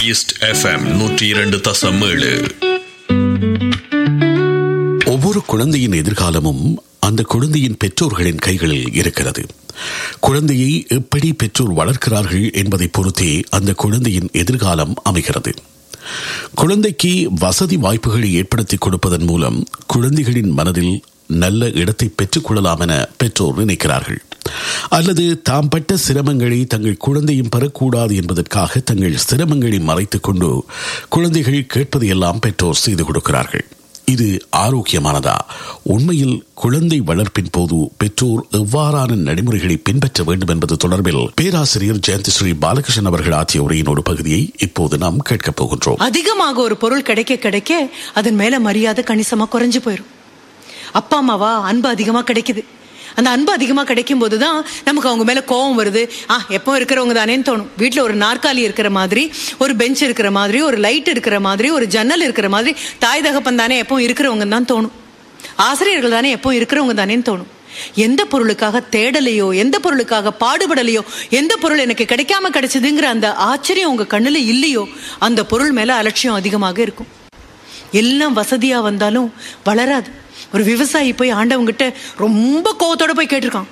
east FM நூற்றி இரண்டு தசம் ஏழு ஒவ்வொரு குழந்தையின் எதிர்காலமும் அந்த குழந்தையின் பெற்றோர்களின் கைகளில் இருக்கிறது குழந்தையை எப்படி பெற்றோர் வளர்க்கிறார்கள் என்பதை பொறுத்தே அந்த குழந்தையின் எதிர்காலம் அமைகிறது குழந்தைக்கு வசதி வாய்ப்புகளை ஏற்படுத்தி கொடுப்பதன் மூலம் குழந்தைகளின் மனதில் நல்ல இடத்தை பெற்றுக் கொள்ளலாம் என பெற்றோர் நினைக்கிறார்கள் அல்லது தாம் பட்ட சிரமங்களை தங்கள் குழந்தையும் பெறக்கூடாது என்பதற்காக தங்கள் சிரமங்களை மறைத்துக் கொண்டு குழந்தைகள் கேட்பதையெல்லாம் பெற்றோர் செய்து கொடுக்கிறார்கள் இது ஆரோக்கியமானதா உண்மையில் குழந்தை வளர்ப்பின் போது பெற்றோர் எவ்வாறான நடைமுறைகளை பின்பற்ற வேண்டும் என்பது தொடர்பில் பேராசிரியர் ஜெயந்தி ஸ்ரீ பாலகிருஷ்ணன் அவர்கள் ஆற்றிய உரையின் ஒரு பகுதியை இப்போது நாம் கேட்கப் போகின்றோம் அதிகமாக ஒரு பொருள் கிடைக்க கிடைக்க அதன் மேல மரியாதை கணிசமா குறைஞ்சு போயிடும் அப்பா அம்மாவா அன்பு அதிகமா கிடைக்குது அந்த அன்பு அதிகமா கிடைக்கும் போதுதான் நமக்கு அவங்க மேல கோபம் வருது ஆ எப்போ இருக்கிறவங்க தானேன்னு தோணும் வீட்டுல ஒரு நாற்காலி இருக்கிற மாதிரி ஒரு பெஞ்ச் இருக்கிற மாதிரி ஒரு லைட் இருக்கிற மாதிரி ஒரு ஜன்னல் இருக்கிற மாதிரி தாய் தகப்பன் தானே எப்போ இருக்கிறவங்க தான் தோணும் ஆசிரியர்கள் தானே எப்போ இருக்கிறவங்க தானேன்னு தோணும் எந்த பொருளுக்காக தேடலையோ எந்த பொருளுக்காக பாடுபடலையோ எந்த பொருள் எனக்கு கிடைக்காம கிடைச்சதுங்கிற அந்த ஆச்சரியம் உங்க கண்ணுல இல்லையோ அந்த பொருள் மேல அலட்சியம் அதிகமாக இருக்கும் எல்லாம் வசதியா வந்தாலும் வளராது ஒரு விவசாயி போய் ஆண்டவங்கிட்ட ரொம்ப கோவத்தோட போய் கேட்டிருக்கான்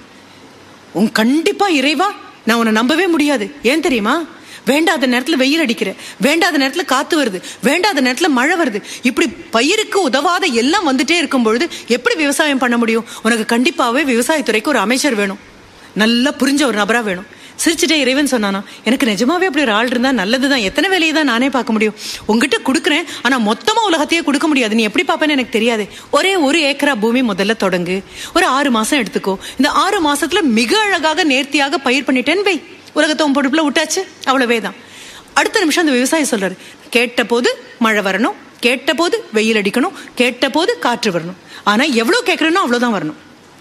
உன் கண்டிப்பா இறைவா நான் உன்னை நம்பவே முடியாது ஏன் தெரியுமா வேண்டாத நேரத்துல வெயில் அடிக்கிற வேண்டாத நேரத்துல காத்து வருது வேண்டாத நேரத்துல மழை வருது இப்படி பயிருக்கு உதவாத எல்லாம் வந்துட்டே இருக்கும் பொழுது எப்படி விவசாயம் பண்ண முடியும் உனக்கு கண்டிப்பாவே விவசாயத்துறைக்கு ஒரு அமைச்சர் வேணும் நல்லா புரிஞ்ச ஒரு நபரா வேணும் சிரிச்சுட்டே இறைவன் சொன்னானா எனக்கு நிஜமாவே அப்படி ஒரு ஆள் இருந்தா நல்லதுதான் எத்தனை வேலையை தான் நானே பார்க்க முடியும் உங்ககிட்ட கொடுக்குறேன் ஆனா மொத்தமா உலகத்தையே கொடுக்க முடியாது நீ எப்படி பார்ப்பேன்னு எனக்கு தெரியாது ஒரே ஒரு ஏக்கரா பூமி முதல்ல தொடங்கு ஒரு ஆறு மாசம் எடுத்துக்கோ இந்த ஆறு மாசத்துல மிக அழகாக நேர்த்தியாக பயிர் பண்ணிட்டேன்னு வை உலகத்தை உன் பொறுப்புல விட்டாச்சு அவ்வளவே தான் அடுத்த நிமிஷம் அந்த விவசாயி சொல்றாரு கேட்ட போது மழை வரணும் கேட்ட போது வெயில் அடிக்கணும் கேட்ட போது காற்று வரணும் ஆனா எவ்வளவு கேட்கறனோ அவ்வளவுதான் வரணும்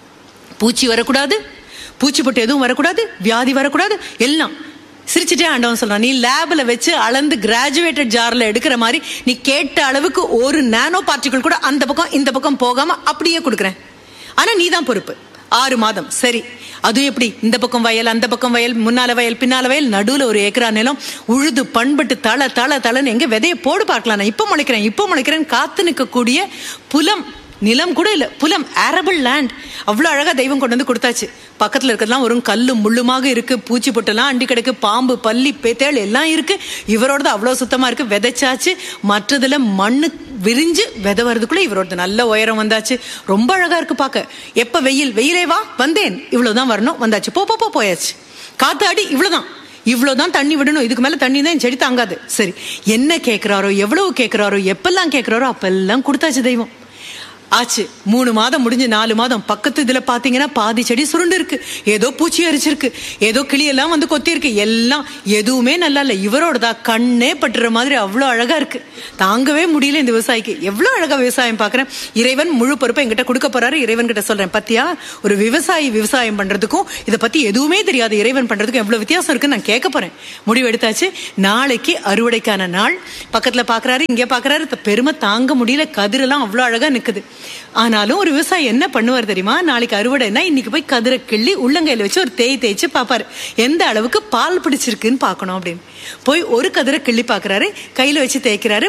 பூச்சி வரக்கூடாது பூச்சி போட்டு எதுவும் வரக்கூடாது வியாதி வரக்கூடாது எல்லாம் சிரிச்சுட்டே ஆண்டவன் சொல்றான் நீ லேப்ல வச்சு அளந்து கிராஜுவேட்டட் ஜார்ல எடுக்கிற மாதிரி நீ கேட்ட அளவுக்கு ஒரு நானோ பார்ட்டிகல் கூட அந்த பக்கம் இந்த பக்கம் போகாம அப்படியே கொடுக்குறேன் ஆனா நீ தான் பொறுப்பு ஆறு மாதம் சரி அதுவும் எப்படி இந்த பக்கம் வயல் அந்த பக்கம் வயல் முன்னால வயல் பின்னால வயல் நடுவுல ஒரு ஏக்கரா நிலம் உழுது பண்பட்டு தள தள தளன்னு எங்க விதைய போடு பார்க்கலாம் நான் இப்ப முளைக்கிறேன் இப்ப முளைக்கிறேன் காத்து நிற்கக்கூடிய புலம் நிலம் கூட இல்ல புலம் அரபிள் லேண்ட் அவ்வளவு அழகா தெய்வம் கொண்டு வந்து கொடுத்தாச்சு பக்கத்துல இருக்கிறதுலாம் ஒரு கல்லும் முள்ளுமாக இருக்கு பூச்சி பொட்டெல்லாம் அண்டி கிடக்கு பாம்பு பல்லி பேத்தேள் எல்லாம் இருக்கு இவரோடது அவ்வளவு சுத்தமா இருக்கு விதைச்சாச்சு மற்றதுல மண்ணு விரிஞ்சு விதை வர்றதுக்குள்ள இவரோட நல்ல உயரம் வந்தாச்சு ரொம்ப அழகா இருக்கு பாக்க எப்ப வெயில் வெயிலே வா வந்தேன் இவ்வளவுதான் வரணும் வந்தாச்சு போ போ போ போயாச்சு காத்தாடி இவ்வளவுதான் இவ்வளவுதான் தண்ணி விடணும் இதுக்கு மேல தண்ணி தான் செடி தாங்காது சரி என்ன கேட்கிறாரோ எவ்வளவு கேட்கிறாரோ எப்பெல்லாம் கேட்கிறாரோ அப்பெல்லாம் கொடுத்தாச்சு தெய்வம் ஆச்சு மூணு மாதம் முடிஞ்சு நாலு மாதம் பக்கத்து இதுல பாத்தீங்கன்னா பாதி செடி சுருண்டு இருக்கு ஏதோ பூச்சி அரிச்சிருக்கு ஏதோ கிளியெல்லாம் வந்து கொத்தி இருக்கு எல்லாம் எதுவுமே நல்லா இல்ல இவரோடதா கண்ணே பட்டுற மாதிரி அவ்வளவு அழகா இருக்கு தாங்கவே முடியல இந்த விவசாயிக்கு எவ்வளவு அழகா விவசாயம் பாக்குறேன் இறைவன் முழு பொறுப்பை என்கிட்ட கொடுக்க போறாரு இறைவன் கிட்ட சொல்றேன் பத்தியா ஒரு விவசாயி விவசாயம் பண்றதுக்கும் இதை பத்தி எதுவுமே தெரியாது இறைவன் பண்றதுக்கும் எவ்வளவு வித்தியாசம் இருக்குன்னு நான் கேட்க போறேன் முடிவு எடுத்தாச்சு நாளைக்கு அறுவடைக்கான நாள் பக்கத்துல பாக்குறாரு இங்க பாக்குறாரு பெருமை தாங்க முடியல கதிரெல்லாம் அவ்வளவு அழகா நிக்குது ஆனாலும் ஒரு விவசாயி என்ன பண்ணுவார் தெரியுமா நாளைக்கு அறுவடைனா இன்னைக்கு போய் கதிரை கிள்ளி உள்ளங்கையில வச்சு ஒரு தேய் தேய்ச்சி பாப்பாரு எந்த அளவுக்கு பால் பிடிச்சிருக்குன்னு பாக்கணும் அப்படின்னு போய் ஒரு கதிரை கிள்ளி பாக்குறாரு கையில வச்சு தேய்க்கிறாரு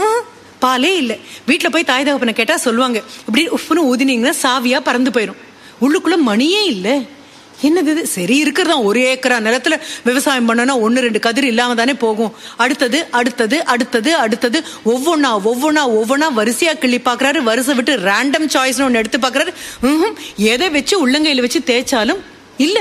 பாலே இல்ல வீட்டுல போய் தாய் தகப்பனை கேட்டா சொல்லுவாங்க இப்படி உப்புன்னு ஊதினீங்கன்னா சாவியா பறந்து போயிடும் உள்ளுக்குள்ள மணியே இல்லை என்னது இது சரி இருக்கிறதா ஒரு ஏக்கரா நிலத்துல விவசாயம் பண்ணனா ஒன்னு ரெண்டு கதிர் இல்லாம தானே போகும் அடுத்தது அடுத்தது அடுத்தது அடுத்தது ஒவ்வொன்னா ஒவ்வொன்னா ஒவ்வொன்னா வரிசையா கிள்ளி பாக்குறாரு வரிசை விட்டு ரேண்டம் சாய்ஸ் ஒன்னு எடுத்து பாக்குறாரு எதை வச்சு உள்ளங்கையில வச்சு தேய்ச்சாலும் இல்ல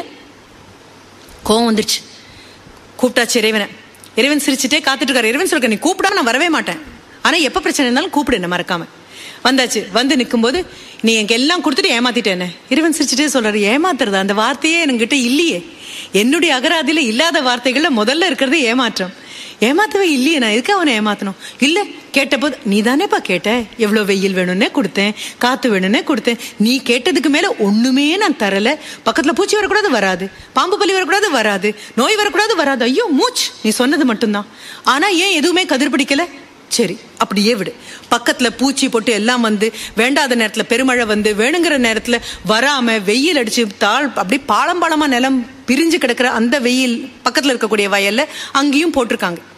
கோவம் வந்துருச்சு கூப்பிட்டாச்சு இறைவனை இறைவன் சிரிச்சுட்டே காத்துட்டு இருக்காரு இறைவன் சொல்ற நீ கூப்பிடாம நான் வரவே மாட்டேன் ஆனா எப்ப பிரச்சனை இருந்தாலும் கூப்பிடு என்ன மறக்காம வந்தாச்சு வந்து நிற்கும்போது நீ எனக்கு எல்லாம் கொடுத்துட்டு ஏமாத்திட்டேன்னு இறைவன் சிரிச்சுட்டே சொல்றாரு ஏமாத்துறது அந்த வார்த்தையே என்கிட்ட இல்லையே என்னுடைய அகராதியில இல்லாத வார்த்தைகள்ல முதல்ல இருக்கிறது ஏமாற்றம் ஏமாத்தவே இல்லையே நான் எதுக்கு அவனை ஏமாத்தணும் இல்ல கேட்டபோது நீ தானேப்பா கேட்ட எவ்வளவு வெயில் வேணும்னே கொடுத்தேன் காத்து வேணும்னே கொடுத்தேன் நீ கேட்டதுக்கு மேல ஒண்ணுமே நான் தரல பக்கத்துல பூச்சி வரக்கூடாது வராது பாம்பு பள்ளி வரக்கூடாது வராது நோய் வரக்கூடாது வராது ஐயோ மூச்சு நீ சொன்னது மட்டும்தான் ஆனா ஏன் எதுவுமே கதிர் பிடிக்கல சரி அப்படியே விடு பக்கத்துல பூச்சி போட்டு எல்லாம் வந்து வேண்டாத நேரத்துல பெருமழை வந்து வேணுங்கிற நேரத்துல வராம வெயில் அடிச்சு தாழ் அப்படி பாலம் பாலமா நிலம் பிரிஞ்சு கிடக்குற அந்த வெயில் பக்கத்துல இருக்கக்கூடிய வயல்ல அங்கேயும் போட்டிருக்காங்க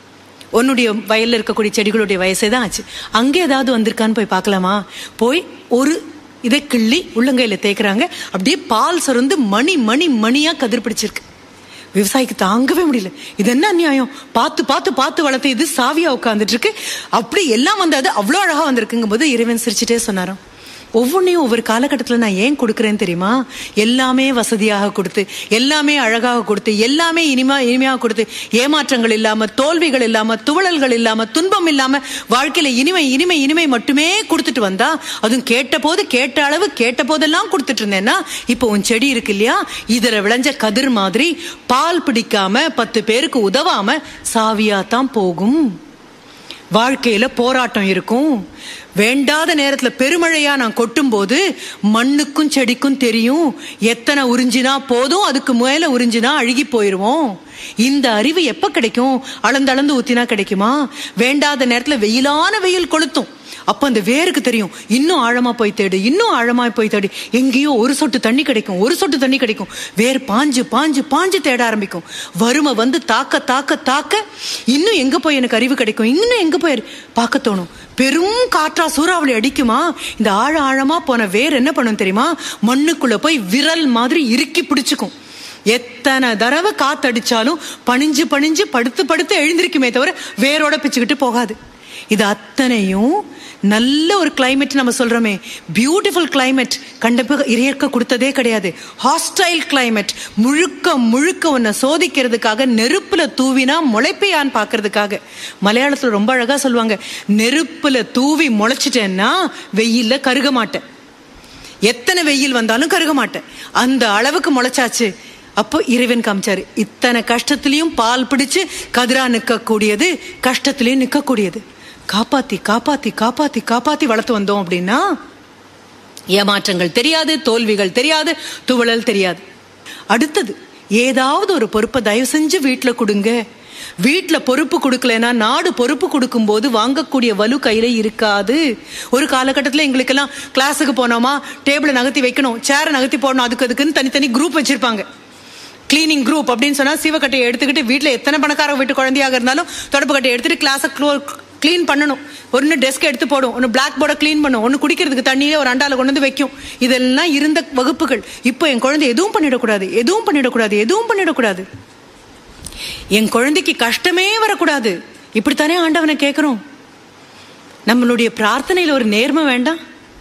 உன்னுடைய வயல்ல இருக்கக்கூடிய செடிகளுடைய வயசே தான் ஆச்சு அங்கே ஏதாவது வந்திருக்கான்னு போய் பார்க்கலாமா போய் ஒரு இதை கிள்ளி உள்ளங்கையில தேய்க்கிறாங்க அப்படியே பால் சுரந்து மணி மணி மணியா கதிர் பிடிச்சிருக்கு விவசாயிக்கு தாங்கவே முடியல இது என்ன அநியாயம் பார்த்து பார்த்து பார்த்து வளர்த்து இது சாவியா உட்காந்துட்டு இருக்கு அப்படி எல்லாம் வந்து அது அவ்வளோ அழகா வந்திருக்குங்கும் போது இறைவன் சிரிச்சுட்டே சொன்னாராம் ஒவ்வொன்றையும் ஒவ்வொரு காலகட்டத்தில் நான் ஏன் கொடுக்குறேன்னு தெரியுமா எல்லாமே வசதியாக கொடுத்து எல்லாமே அழகாக கொடுத்து எல்லாமே இனிமா இனிமையாக கொடுத்து ஏமாற்றங்கள் இல்லாம தோல்விகள் இல்லாம துவளல்கள் இல்லாம துன்பம் இல்லாம வாழ்க்கையில இனிமை இனிமை இனிமை மட்டுமே கொடுத்துட்டு வந்தா அதுவும் கேட்ட போது கேட்ட அளவு கேட்ட போதெல்லாம் கொடுத்துட்டு இருந்தேன்னா இப்போ உன் செடி இருக்கு இல்லையா இதுல விளைஞ்ச கதிர் மாதிரி பால் பிடிக்காம பத்து பேருக்கு உதவாம சாவியா தான் போகும் வாழ்க்கையில போராட்டம் இருக்கும் வேண்டாத நேரத்துல பெருமழையா நான் கொட்டும் போது மண்ணுக்கும் செடிக்கும் தெரியும் எத்தனை உறிஞ்சினா போதும் அதுக்கு மேல உறிஞ்சினா அழுகி போயிருவோம் இந்த அறிவு எப்ப கிடைக்கும் அளந்து அளந்து ஊத்தினா கிடைக்குமா வேண்டாத நேரத்துல வெயிலான வெயில் கொளுத்தும் அப்ப அந்த வேருக்கு தெரியும் இன்னும் ஆழமா போய் தேடு இன்னும் ஆழமா போய் தேடு எங்கேயோ ஒரு சொட்டு தண்ணி கிடைக்கும் ஒரு சொட்டு தண்ணி கிடைக்கும் வேர் பாஞ்சு பாஞ்சு பாஞ்சு தேட ஆரம்பிக்கும் வறுமை வந்து தாக்க தாக்க தாக்க இன்னும் எங்க போய் எனக்கு அறிவு கிடைக்கும் இன்னும் எங்க போய் பார்க்க தோணும் பெரும் காற்றா சூறாவளி அடிக்குமா இந்த ஆழ ஆழமா போன வேர் என்ன பண்ணும் தெரியுமா மண்ணுக்குள்ள போய் விரல் மாதிரி இறுக்கி பிடிச்சுக்கும் எத்தனை தடவை காத்தடிச்சாலும் பணிஞ்சு பணிஞ்சு படுத்து படுத்து எழுந்திருக்குமே தவிர வேரோட பிச்சுக்கிட்டு போகாது இது அத்தனையும் நல்ல ஒரு கிளைமேட் நம்ம சொல்றோமே பியூட்டிஃபுல் கிளைமேட் கண்டிப்பா இயற்கை கொடுத்ததே கிடையாது ஹாஸ்டைல் கிளைமேட் முழுக்க முழுக்க உன்னை சோதிக்கிறதுக்காக நெருப்புல தூவினா முளைப்பையான்னு பாக்குறதுக்காக மலையாளத்துல ரொம்ப அழகா சொல்லுவாங்க நெருப்புல தூவி முளைச்சிட்டேன்னா வெயில்ல கருக மாட்டேன் எத்தனை வெயில் வந்தாலும் கருக மாட்டேன் அந்த அளவுக்கு முளைச்சாச்சு அப்போ இறைவன் காமிச்சாரு இத்தனை கஷ்டத்திலையும் பால் பிடிச்சு கதிரா நிற்கக்கூடியது கஷ்டத்திலையும் நிற்கக்கூடியது காப்பாத்தி காப்பாத்தி காப்பாத்தி காப்பாத்தி வளர்த்து வந்தோம் அப்படின்னா ஏமாற்றங்கள் தெரியாது தோல்விகள் தெரியாது துவளல் தெரியாது அடுத்தது ஏதாவது ஒரு பொறுப்பை தயவு செஞ்சு வீட்டுல கொடுங்க வீட்டுல பொறுப்பு கொடுக்கலனா நாடு பொறுப்பு கொடுக்கும் போது வாங்கக்கூடிய வலு கையில இருக்காது ஒரு காலகட்டத்தில் எங்களுக்கெல்லாம் கிளாஸுக்கு போனோமா டேபிளை நகர்த்தி வைக்கணும் சேரை நகர்த்தி போடணும் அதுக்கு அதுக்குன்னு தனித்தனி குரூப் வச்சிருப்பாங்க கிளீனிங் குரூப் அப்படின்னு சொன்னா சிவக்கட்டையை எடுத்துக்கிட்டு வீட்டுல எத்தனை பணக்கார வீட்டு குழந்தையாக இருந்தாலும் தொடப்பு கட்டையை எடுத்துட்டு கிளாஸை க்ளீன் பண்ணணும் ஒன்று டெஸ்க் எடுத்து போடும் ஒன்று பிளாக் போர்டை க்ளீன் பண்ணும் ஒன்று குடிக்கிறதுக்கு தண்ணியே ஒரு அண்டால கொண்டு வந்து வைக்கும் இதெல்லாம் இருந்த வகுப்புகள் இப்போ என் குழந்தை எதுவும் பண்ணிடக்கூடாது எதுவும் பண்ணிடக்கூடாது எதுவும் பண்ணிடக்கூடாது என் குழந்தைக்கு கஷ்டமே வரக்கூடாது இப்படித்தானே ஆண்டவனை கேட்கிறோம் நம்மளுடைய பிரார்த்தனையில் ஒரு நேர்மை வேண்டாம்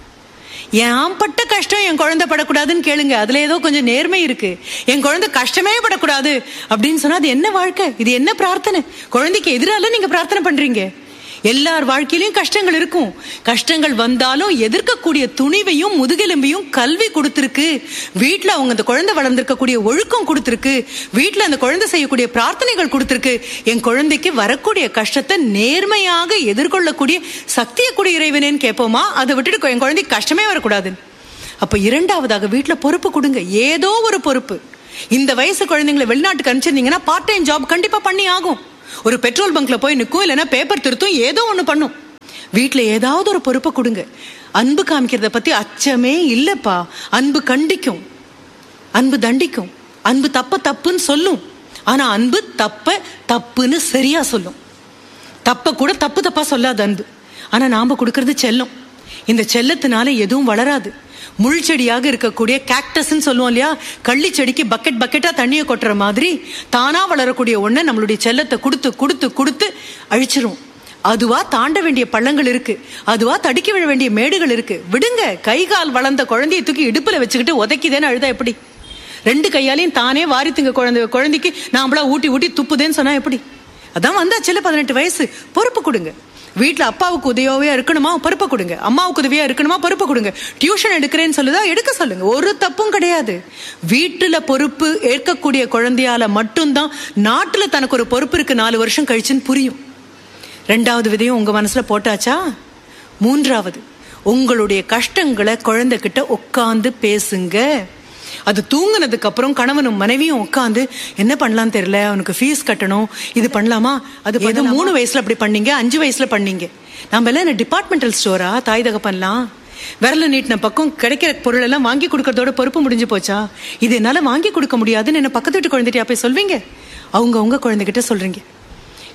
என் பட்ட கஷ்டம் என் குழந்தை படக்கூடாதுன்னு கேளுங்க அதுல ஏதோ கொஞ்சம் நேர்மை இருக்கு என் குழந்தை கஷ்டமே படக்கூடாது அப்படின்னு சொன்னா அது என்ன வாழ்க்கை இது என்ன பிரார்த்தனை குழந்தைக்கு எதிரால நீங்க பிரார்த்தனை பண்றீங்க எல்லார் வாழ்க்கையிலும் கஷ்டங்கள் இருக்கும் கஷ்டங்கள் வந்தாலும் எதிர்க்கக்கூடிய துணிவையும் முதுகெலும்பையும் கல்வி கொடுத்திருக்கு வீட்டுல அவங்க அந்த குழந்தை வளர்ந்திருக்கக்கூடிய ஒழுக்கம் கொடுத்திருக்கு வீட்டுல அந்த குழந்தை செய்யக்கூடிய பிரார்த்தனைகள் கொடுத்திருக்கு என் குழந்தைக்கு வரக்கூடிய கஷ்டத்தை நேர்மையாக எதிர்கொள்ளக்கூடிய சக்தியை கூட இறைவனேன்னு கேட்போமா அதை விட்டுட்டு என் குழந்தைக்கு கஷ்டமே வரக்கூடாது அப்ப இரண்டாவதாக வீட்டுல பொறுப்பு கொடுங்க ஏதோ ஒரு பொறுப்பு இந்த வயசு குழந்தைங்களை வெளிநாட்டுக்கு அனுப்பிச்சிருந்தீங்கன்னா பார்ட் டைம் ஜாப் கண்டிப்பா பண்ணி ஆகும் ஒரு பெட்ரோல் பங்க்ல போய் நிற்கும் இல்லைன்னா பேப்பர் திருத்தும் ஏதோ ஒன்று பண்ணும் வீட்டில் ஏதாவது ஒரு பொறுப்பை கொடுங்க அன்பு காமிக்கிறத பத்தி அச்சமே இல்லப்பா அன்பு கண்டிக்கும் அன்பு தண்டிக்கும் அன்பு தப்ப தப்புன்னு சொல்லும் ஆனா அன்பு தப்ப தப்புன்னு சரியா சொல்லும் தப்ப கூட தப்பு தப்பா சொல்லாது அன்பு ஆனா நாம கொடுக்கறது செல்லம் இந்த செல்லத்தினால எதுவும் வளராது முள் செடியாக இருக்கக்கூடிய கேக்டஸ்ன்னு சொல்லுவோம் இல்லையா கள்ளி செடிக்கு பக்கெட் பக்கெட்டா தண்ணியை கொட்டுற மாதிரி தானா வளரக்கூடிய ஒண்ணை நம்மளுடைய செல்லத்தை கொடுத்து கொடுத்து கொடுத்து அழிச்சிரும் அதுவா தாண்ட வேண்டிய பள்ளங்கள் இருக்கு அதுவா தடிக்க விழ வேண்டிய மேடுகள் இருக்கு விடுங்க கை கால் வளர்ந்த குழந்தைய தூக்கி இடுப்புல வச்சுக்கிட்டு உதைக்குதேன்னு அழுதா எப்படி ரெண்டு கையாலையும் தானே வாரி திங்க குழந்தை குழந்தைக்கு நாமளா ஊட்டி ஊட்டி துப்புதேன்னு சொன்னா எப்படி அதான் வந்தாச்சுல பதினெட்டு வயசு பொறுப்பு கொடுங்க வீட்டுல அப்பாவுக்கு உதவியா இருக்கணுமா பொறுப்பை கொடுங்க அம்மாவுக்கு உதவியா இருக்கணுமா பொறுப்பை கொடுங்க டியூஷன் எடுக்கிறேன்னு சொல்லுதா எடுக்க சொல்லுங்க ஒரு தப்பும் கிடையாது வீட்டுல பொறுப்பு ஏற்கக்கூடிய குழந்தையால மட்டும்தான் நாட்டுல தனக்கு ஒரு பொறுப்பு இருக்கு நாலு வருஷம் கழிச்சுன்னு புரியும் ரெண்டாவது விதையும் உங்க மனசுல போட்டாச்சா மூன்றாவது உங்களுடைய கஷ்டங்களை குழந்தைகிட்ட உட்காந்து பேசுங்க அது தூங்குனதுக்கு அப்புறம் கணவனும் மனைவியும் உட்காந்து என்ன பண்ணலாம் தெரியல அவனுக்கு ஃபீஸ் கட்டணும் இது பண்ணலாமா அது ஏதோ மூணு வயசுல அப்படி பண்ணீங்க அஞ்சு வயசுல பண்ணீங்க நம்ம எல்லாம் என்ன டிபார்ட்மெண்டல் ஸ்டோரா தாய் தகப்பன்லாம் விரல நீட்டின பக்கம் கிடைக்கிற பொருள் எல்லாம் வாங்கி கொடுக்கறதோட பொறுப்பு முடிஞ்சு போச்சா இது என்னால வாங்கி கொடுக்க முடியாதுன்னு என்ன பக்கத்து வீட்டு குழந்தைகிட்ட போய் சொல்வீங்க அவங்க உங்க குழந்தைகிட்ட சொல்றீங்க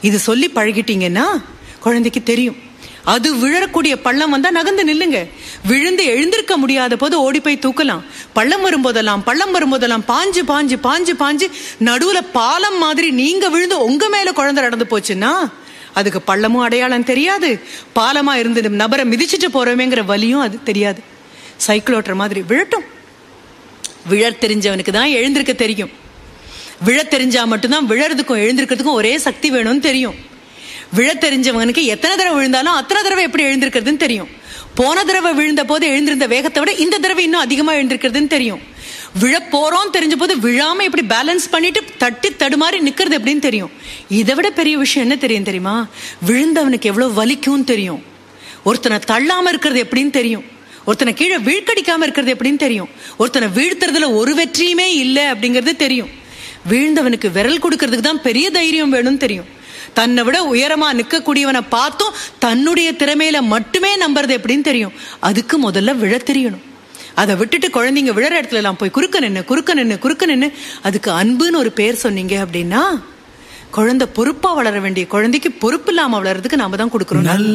இது சொல்லி பழகிட்டீங்கன்னா குழந்தைக்கு தெரியும் அது விழறக்கூடிய பள்ளம் வந்தா நகர்ந்து நில்லுங்க விழுந்து எழுந்திருக்க முடியாத போது ஓடி போய் தூக்கலாம் பள்ளம் வரும்போதெல்லாம் பள்ளம் வரும்போதெல்லாம் பாஞ்சு பாஞ்சு பாஞ்சு பாஞ்சு நடுவுல பாலம் மாதிரி நீங்க விழுந்து உங்க மேல குழந்தை நடந்து போச்சுன்னா அதுக்கு பள்ளமும் அடையாளம் தெரியாது பாலமா இருந்து நபரை மிதிச்சிட்டு போறோமேங்கிற வலியும் அது தெரியாது சைக்கிள் ஓட்டுற மாதிரி விழட்டும் விழத் தெரிஞ்சவனுக்கு தான் எழுந்திருக்க தெரியும் விழத் தெரிஞ்சா மட்டும்தான் விழறதுக்கும் எழுந்திருக்கிறதுக்கும் ஒரே சக்தி வேணும்னு தெரியும் விழத் தெரிஞ்சவனுக்கு எத்தனை தடவை விழுந்தாலும் அத்தனை தடவை எப்படி எழுந்திருக்கிறதுன்னு தெரியும் போன தடவை விழுந்த போது எழுந்திருந்த வேகத்தை விட இந்த தடவை இன்னும் அதிகமா எழுந்திருக்கிறதுன்னு தெரியும் விழ போறோம் தெரிஞ்ச போது விழாம இப்படி பேலன்ஸ் பண்ணிட்டு தட்டி தடுமாறி நிக்கிறது எப்படின்னு தெரியும் இதை விட பெரிய விஷயம் என்ன தெரியும் தெரியுமா விழுந்தவனுக்கு எவ்வளவு வலிக்கும் தெரியும் ஒருத்தனை தள்ளாம இருக்கிறது எப்படின்னு தெரியும் ஒருத்தனை கீழே வீழ்க்கடிக்காம இருக்கிறது எப்படின்னு தெரியும் ஒருத்தனை வீழ்த்துறதுல ஒரு வெற்றியுமே இல்லை அப்படிங்கிறது தெரியும் வீழ்ந்தவனுக்கு விரல் கொடுக்கறதுக்கு தான் பெரிய தைரியம் வேணும்னு தெரியும் தன்னை விட உயரமா நிற்கக்கூடியவனை பார்த்தும் தன்னுடைய திறமையில மட்டுமே நம்புறது எப்படின்னு தெரியும் அதுக்கு முதல்ல விழ தெரியணும் அதை விட்டுட்டு குழந்தைங்க விழற இடத்துல எல்லாம் போய் குறுக்க நின்று குறுக்க நின்று குறுக்க நின்று அதுக்கு அன்புன்னு ஒரு பேர் சொன்னீங்க அப்படின்னா குழந்தை பொறுப்பா வளர வேண்டிய குழந்தைக்கு பொறுப்பு இல்லாம வளர்றதுக்கு நாம தான் கொடுக்கறோம்